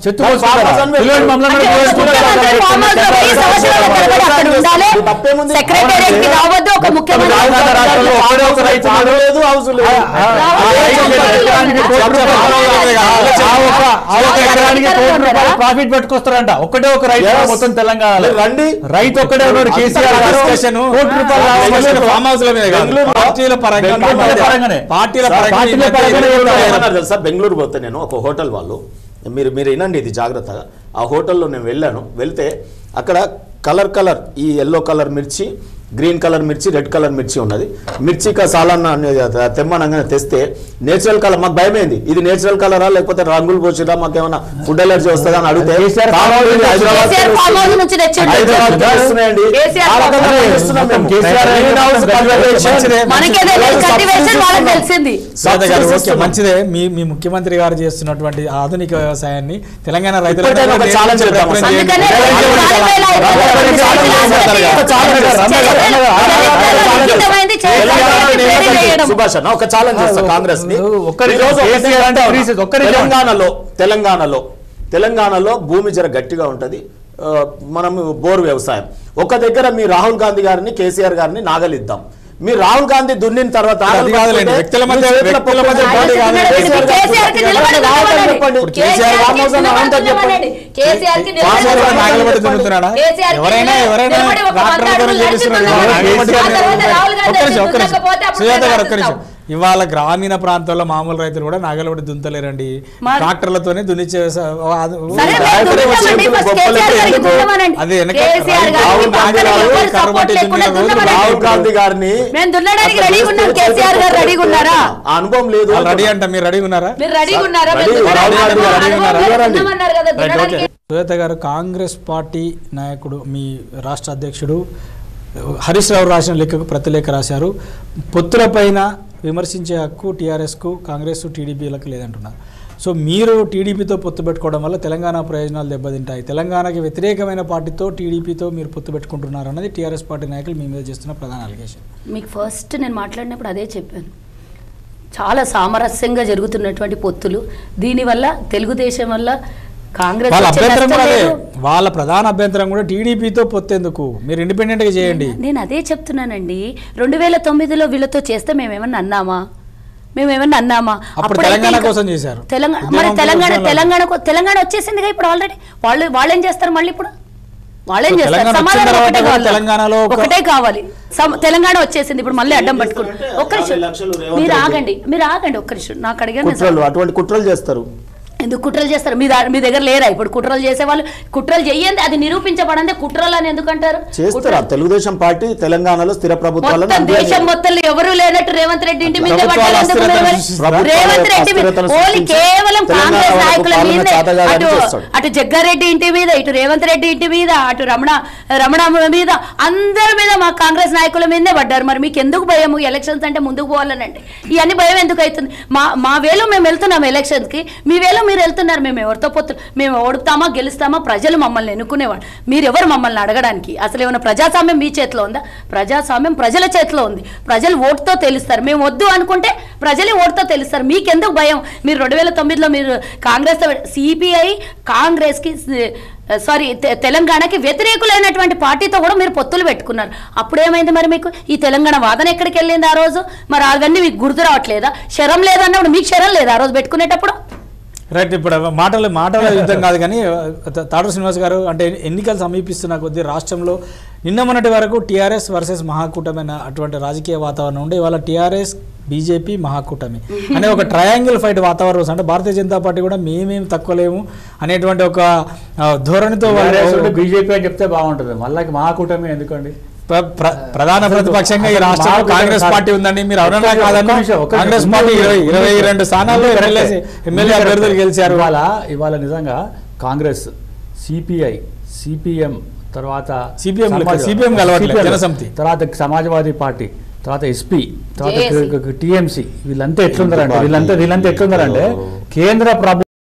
చెత్త మరి పోసుకుంటారా? farmers అని పిల్లలు మమ్మల్ని అంటే కూడా ఒక పోసుకుంటారా? ముఖ్యమంత్రి ఫామ్ హౌస్ లో వెయ్యి సంవత్సరాల తరబడి అక్కడ ఉండాలి తప్పేముంది? సెక్రటేరియట్ కి రావద్దు ఒక ముఖ్యమంత్రి తెలంగాణ రాష్ట్రంలో ఒక్కడే ఒక రైతు ఉన్నాడు. లేదు హౌస్ లేదు ఆ, ఆ రైతు ఎకరానికి కోటి రూపాయలు ఆ ఒక- ఆ ఒక ఎకరానికి కోటి రూపాయలు ప్రాఫిట్ పెట్టుకొస్తారంట ఒక్కటే ఒక రైతు Yes. మొత్తం తెలంగాణలో మీరు రండి. రైతు ఒక్కడే ఉన్నాడు కేసీఆర్ గారు డిస్కషన్ కోటి రూపాయలు రావాలి. ఫామ్ హౌస్ లో మీద కాదు. బెంగళూరులో- పార్టీల పరంగా బెంగళూరులో పరంగానే. పార్టీల సార్, పరంగా పార్టీల ఈ మధ్య పరంగానే ఎన్నికలు చెప్తారు. ఏమన్నారు తెలుసా బెంగళూరు పోతే నేను ఒక హోటల్ వాళ్ళు మీరు మీరు వినండి ఇది జాగ్రత్తగా ఆ హోటల్లో నేను వెళ్ళాను వెళ్తే అక్కడ కలర్ కలర్ ఈ ఎల్లో కలర్ మిర్చి గ్రీన్ కలర్ మిర్చి రెడ్ కలర్ మిర్చి ఉన్నది మిర్చి కా సాలన్న అనేది తెమ్మనంగానే తెస్తే నేచురల్ కలర్ మాకు భయమైంది ఇది నేచురల్ కలరా లేకపోతే రంగులు పోసిరా మాకు ఏమైనా ఫుడ్ ఎలర్జీ వస్తుందా అని అడిగితే కేసీఆర్ కావాలి, farm house Hyderabad KCR farm house నుంచి తెచ్చిండు. హైదరాబాద్ కి వస్తున్నాయండి. కేసీఆర్ ఆ రకంగా ఫామ్ హౌస్ చేస్తున్నాం మేము. KCR Green house conservation. మంచిదే. మనకే తెలియదు కల్టివేషన్ వాళ్ళకి తెలిసింది సార్ గారు, ఓకే, Subsidies మంచిదే మీ మీ ముఖ్యమంత్రి గారు చేస్తున్నటువంటి ఆధునిక వ్యవసాయాన్ని తెలంగాణ ఇప్పటికైనా ఒక challenge చేద్దాం. అందుకనే లిఖితమైంది చేయాలని ప్రేరణ చేయడం. సుభాష్ అన్న ఒక ఛాలెంజ్ చేస్తా కాంగ్రెస్ ని ఒక్కరి ఈ రోజు ఒకటే కేసీఆర్ అంటే చెప్తా ఫ్రీసెస్, ఉన్నా. ఒక్కరి తెలంగాణలో తెలంగాణలో తెలంగాణలో భూమి జర గట్టిగా ఉంటది ఆ, మనం బోర్ వ్యవసాయం ఒక దగ్గర మీ రాహుల్ గాంధీ గారిని కేసీఆర్ గారిని నాగలిద్దాం మీ రాహుల్ గాంధీ దున్నిన తర్వాత అది కాదులేండి. వ్యక్తుల మధ్య- మీ చేతుల వ్యక్తుల మధ్య పప్పు పోటీ కాదు. కేసీఆర్ గారు కేసీఆర్ కి నిలబడి రావద్దని నిలబడండి. చెప్పండి. ఇప్పుడు కేసీఆర్ రామ్ హౌస్ అని అనంతరం చెప్పండి. కేసీఆర్ కి నిలబడి కేసీఆర్ గారు నిలబడండి. నాగలబడి దున్నుతున్నాడా? కేసీఆర్ కి ఎవరైనా ఎవరైనా నిలబడి ఒక ట్రాక్టర్ల వంద ద్వారా అడుగులు చేపిస్తున్నారు నడిచి కదా. దున్నకపోతే కేసీఆర్ ఆ తర్వాత గారు రాహుల్ గాంధీ ఒక్క నిమిషం, ఒక్క నిమిషం. దున్నకపోతే అప్పుడు సుజాత గారు ఒక్క ప్రజలు నిమిషం ఇవాళ గ్రామీణ ప్రాంతాల్లో మామూలు రైతులు కూడా నాగలబడి దుంతలేరండి మరి- ట్రాక్టర్లతోనే దున్నిచ్చే స- అది- సరే, మేము రాయపూర్ దున్నుతామండి. చేతులు ఫస్ట్ గొప్పలు కేసీఆర్ గారికి ఎందుకు? దున్నమనండి. అదే వెనక కేసీఆర్ గారికి రాహుల్ పక్కన గాంధీ గారు ఎవరు కర్ర support పట్టి లేకుండా దున్నిన రోజు దున్నమనండి. రాహుల్ గాంధీ గారిని మేము దున్నడానికి అట్లా రెడీగా ఉన్నాం. చేస్తే కేసీఆర్ గారు రెడీగా ఉన్నారా? ఆ అనుభవం లేదు వాళ్ళు రెడీ అంట మీరు రెడీ ఉన్నారా మీరు రెడీగా ఉన్నారా రెడీ, మీరు దున్నడానికి రాహుల్ గాంధీ గారు అనుభవం రెడీగా లేదు, ఉన్నారా? దున్నమన్నారు కదా రైట్, ఓకే. దున్నడానికి సుజాత గారు కాంగ్రెస్ పార్టీ నాయకుడు మీ రాష్ట్ర అధ్యక్షుడు హరీష్ రావు రాసిన లెక్కకు ప్రతిలేఖ రాశారు పొత్తులపైన విమర్శించే హక్కు టీఆర్ఎస్కు కాంగ్రెస్ టీడీపీలకు లేదంటున్నారు సో మీరు టీడీపీతో పొత్తు పెట్టుకోవడం వల్ల తెలంగాణ ప్రయోజనాలు దెబ్బతింటాయి తెలంగాణకి వ్యతిరేకమైన పార్టీతో టీడీపీతో మీరు పొత్తు పెట్టుకుంటున్నారు అన్నది టీఆర్ఎస్ పార్టీ నాయకులు మీ మీద చేస్తున్న ప్రధాన అలిగేషన్ మీకు ఫస్ట్ నేను మాట్లాడినప్పుడు అదే చెప్పాను చాలా సామరస్యంగా జరుగుతున్నటువంటి పొత్తులు దీనివల్ల తెలుగుదేశం వల్ల కాంగ్రెస్ వాళ్ళ వచ్చే అభ్యంతరం నష్టం కూడా అదే లేదు. వాళ్ళ ప్రధాన అభ్యంతరం కూడా టీడీపీతో పొత్తెందుకు మీరు ఇండిపెండెంట్ గా చేయండి నేను అదే చెప్తున్నానండి రెండు వేల తొమ్మిదిలో వీళ్ళతో చేస్తే మేమేమన్నా అన్నామా మేమేమన్నా అన్నామా అప్పుడు అప్పుడైతే తెలంగాణ ఇంకా- కోసం చేశారు. తెలంగాణ ఉద్యమం మరి కోసం తెలంగాణ చేశారు. తెలంగాణ కో- తెలంగాణ వచ్చేసిందిగా ఇప్పుడు ఆల్రెడీ వాళ్ళు వాళ్ళేం చేస్తారు మళ్ళీ ఇప్పుడు వాళ్ళేం సో చేస్తారు తెలంగాణ వచ్చిన సమాధానం తర్వాత ఒకటే కూడా కావాలి. తెలంగాణలో ఒక- ఒకటే కావాలి సమ- తెలంగాణ వచ్చేసింది ఇప్పుడు మళ్ళీ అడ్డం పట్టుకుని చేస్తారంటే ఒక్క నిమిషం యాభై లక్షలు రేవంత్ మీరు రెడ్డి. ఆగండి మీరు ఆగండి ఒక్క నిమిషం నాకు అడిగాను నేను కుట్రలు అటువంటి కుట్రలు చేస్తారు ఎందుకు కుట్రలు చేస్తారు మీ దా- మీ దగ్గర లేరా ఇప్పుడు కుట్రలు చేసేవాళ్ళు కుట్రలు చెయ్యండి అది నిరూపించబడంది కుట్రలు అని ఎందుకు అంటారు చేస్తారా తెలుగుదేశం పార్టీ తెలంగాణలో స్థిర ప్రభుత్వాలను మొత్తం అభివృద్ధి దేశం మొత్తం ఎవరు లేనట్టు రేవంత్ రెడ్డి ఇంటి మీద ప్రభుత్వాలు పడ్డారు ఎందుకు అస్థిరతను నిలబడి? సృష్టిస్తారు. రేవంత్ రెడ్డి మీద అస్థిరతను ఓన్లీ సృష్టించి కేవలం తెలంగాణ కాంగ్రెస్ వాళ్ళకు నాయకుల పాలన మీదే చేతగాదని అటు చేస్తాడు. అటు జగ్గారెడ్డి ఇంటి మీద ఇటు రేవంత్ రెడ్డి ఇంటి మీద అటు రమణ రమణ మీద అందరి మీద మా కాంగ్రెస్ నాయకుల మీదే పడ్డారు మరి మీకు ఎందుకు భయం ఎలక్షన్స్ అంటే ముందుకు పోవాలనండి ఇవన్నీ భయం ఎందుకు అవుతుంది మా మా వేలో మేము వెళ్తున్నాం ఎలక్షన్స్ కి మీ వేలో మీరు వెళ్తున్నారు మేము ఎవరితో పొత్తు మేము ఓడుతామా గెలుస్తామా ప్రజలు మమ్మల్ని ఎన్నుకునేవాడు మీరు ఎవరు మమ్మల్ని అడగడానికి అసలు ఏమైనా ప్రజాస్వామ్యం మీ చేతిలో ఉందా ప్రజాస్వామ్యం ప్రజల చేతిలో ఉంది ప్రజలు ఓటుతో తెలుస్తారు మేము వద్దు అనుకుంటే ప్రజలే ఓటుతో తెలుస్తారు మీకెందుకు భయం మీరు రెండు వేల తొమ్మిదిలో మీరు కాంగ్రెస్ సిపిఐ కాంగ్రెస్కి సారీ తె- తెలంగాణకి వ్యతిరేకులైనటువంటి పార్టీతో కూడా మీరు పొత్తులు పెట్టుకున్నారు అప్పుడేమైంది మరి మీకు ఈ తెలంగాణ వాదన ఎక్కడికి వెళ్ళింది ఆ రోజు మరి అవన్నీ మీకు గుర్తు రావట్లేదా శరం లేదన్నప్పుడు మీకు శరం లేదా ఆ రోజు పెట్టుకునేటప్పుడు రైట్ ఇప్పుడు మాటలు మాటల యుద్ధం కాదు కానీ త- తాడూరు శ్రీనివాస్ గారు అంటే ఎన్నికలు సమీపిస్తున్న కొద్దీ రాష్ట్రంలో నిన్న మొన్నటి వరకు టీఆర్ఎస్ వర్సెస్ మహాకూటమైన అటువంటి రాజకీయ వాతావరణం ఉండే ఇవాళ టీఆర్ఎస్ బీజేపీ మహాకూటమి అనే ఒక ట్రయాంగిల్ ఫైట్ వాతావరణం వస్తుంది. అంటే భారతీయ జనతా పార్టీ కూడా మేమేం తక్కువలేము అనేటువంటి ఒక ఆ, ధోరణితో వాళ్ళు బీజేపీ అని చెప్తే బాగుంటుంది మళ్ళీ మహాకూటమి ఎందుకండి ప్ర- ప్ర- ప్రధాన ప్రతిపక్షంగా ఈ రాష్ట్రంలో మహాకూటమి కాంగ్రెస్ కాదు. పార్టీ ఉందండి మీరు అవునన్నా ఒక్క కాదన్నా నిమిషం, ఒక్క కాంగ్రెస్ నిమిషం. పార్టీ ఇరవై ఇరవై రెండు స్థానాల్లో ఉంది ఎమ్మెల్యే కరెక్టే. ఎమ్మెల్యే ఉంది అభ్యర్థులు కరెక్టే. గెలిచారు ఇవాళ ఇవాళ నిజంగా కాంగ్రెస్ సిపిఐ సిపిఎం తర్వాత CPM లెక్క, సమాజ్- CPM కలవట్లేదు, CPM, జనసమితి. తర్వాత సమాజ్వాదీ పార్టీ తర్వాత ఎస్పీ JAC. తర్వాత టిఎంసి వీళ్ళంతా ఎట్లున్నారంటే వీళ్ళంతా వీళ్ళంతా ఎట్లున్నారంటే కేంద్ర ప్రభు